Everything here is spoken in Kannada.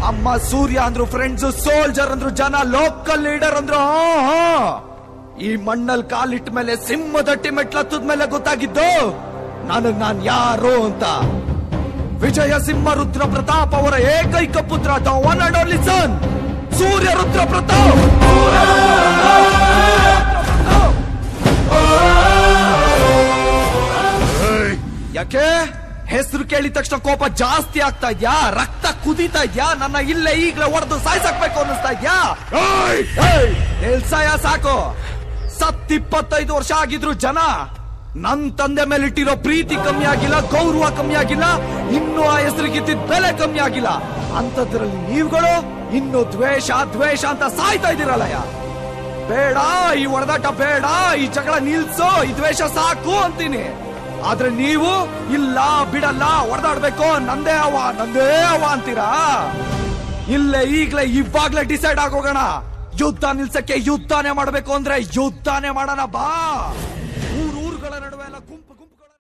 ಅಮ್ಮ ಸೂರ್ಯ ಅಂದ್ರು ಫ್ರೆಂಡ್ಸ್ ಸೋಲ್ಜರ್ ಅಂದ್ರು ಜನ ಲೋಕಲ್ ಲೀಡರ್ ಅಂದ್ರು ಆ, ಆ. ಈ ಮಣ್ಣಲ್ ಕಾಲಿಟ್ಟ ಮೇಲೆ ಸಿಂಹದಟ್ಟಿ ಮೆಟ್ಲತ್ತದ ಮೇಲೆ ಗೊತ್ತಾಗಿದ್ದು ನನಗ್ ನಾನ್ ಯಾರು ಅಂತ ವಿಜಯ ಸಿಂಹ ರುದ್ರ ಪ್ರತಾಪ್ ಅವರ ಏಕೈಕ ಪುತ್ರ the one and only son Surya Rudra Pratap Surya Rudra Pratap. ಯಾಕೆ ಹೆಸರು ಕೇಳಿದ ತಕ್ಷಣ ಕೋಪ ಜಾಸ್ತಿ ಆಗ್ತಾ ಇದ್ಯಾ ರಕ್ತ ಕುದೀತಾ ಇದ್ಯಾ ನನ್ನ ಇಲ್ಲೇ ಈಗ್ಲೇ ಹೊಡೆದು ಸಾಯ್ಸಾಕ್ಬೇಕು ಅನ್ನಿಸ್ತಾ ಇದ್ಯಾ ಏಯ್! ಏಯ್! ನಿಲ್ಸಯ್ಯ ಸಾಕು ಸತ್ ಇಪ್ಪತ್ತೈದು ವರ್ಷ ಆಗಿದ್ರು ಜನ ನನ್ ತಂದೆ ಮೇಲೆ ಇಟ್ಟಿರೋ ಪ್ರೀತಿ ಕಮ್ಮಿ ಆಗಿಲ್ಲ ಗೌರವ ಕಮ್ಮಿ ಆಗಿಲ್ಲ ಇನ್ನು ಆ ಹೆಸರಿಗಿದ್ದಿದ್ ಬೆಲೆ ಕಮ್ಮಿ ಆಗಿಲ್ಲ ಅಂತದ್ರಲ್ಲಿ ನೀವುಗಳು ಇನ್ನು ದ್ವೇಷ ದ್ವೇಷ ಅಂತ ಸಾಯ್ತಾ ಇದೀರಲ್ಲಯ್ಯ ಬೇಡ ಈ ಹೊಡೆದಾಟ ಬೇಡ ಈ ಜಗಳ ನಿಲ್ಸೋ ಈ ದ್ವೇಷ ಸಾಕು ಅಂತೀನಿ ಆದ್ರೆ ನೀವು ಇಲ್ಲ ಬಿಡಲ್ಲ ಹೊಡೆದಾಡ್ಬೇಕು ನಂದೇ ಅವ ನಂದೇ ಅವ ಅಂತೀರಾ ಇಲ್ಲೇ ಈಗ್ಲೇ ಇವಾಗ್ಲೇ ಡಿಸೈಡ್ ಆಗೋಗೋಣ ಯುದ್ಧ ನಿಲ್ಸಕ್ಕೆ ಯುದ್ಧನೇ ಮಾಡ್ಬೇಕು ಅಂದ್ರೆ ಯುದ್ಧನೇ ಮಾಡೋಣ ಬಾ ಊರ್ ಊರುಗಳ ನಡುವೆ ಎಲ್ಲ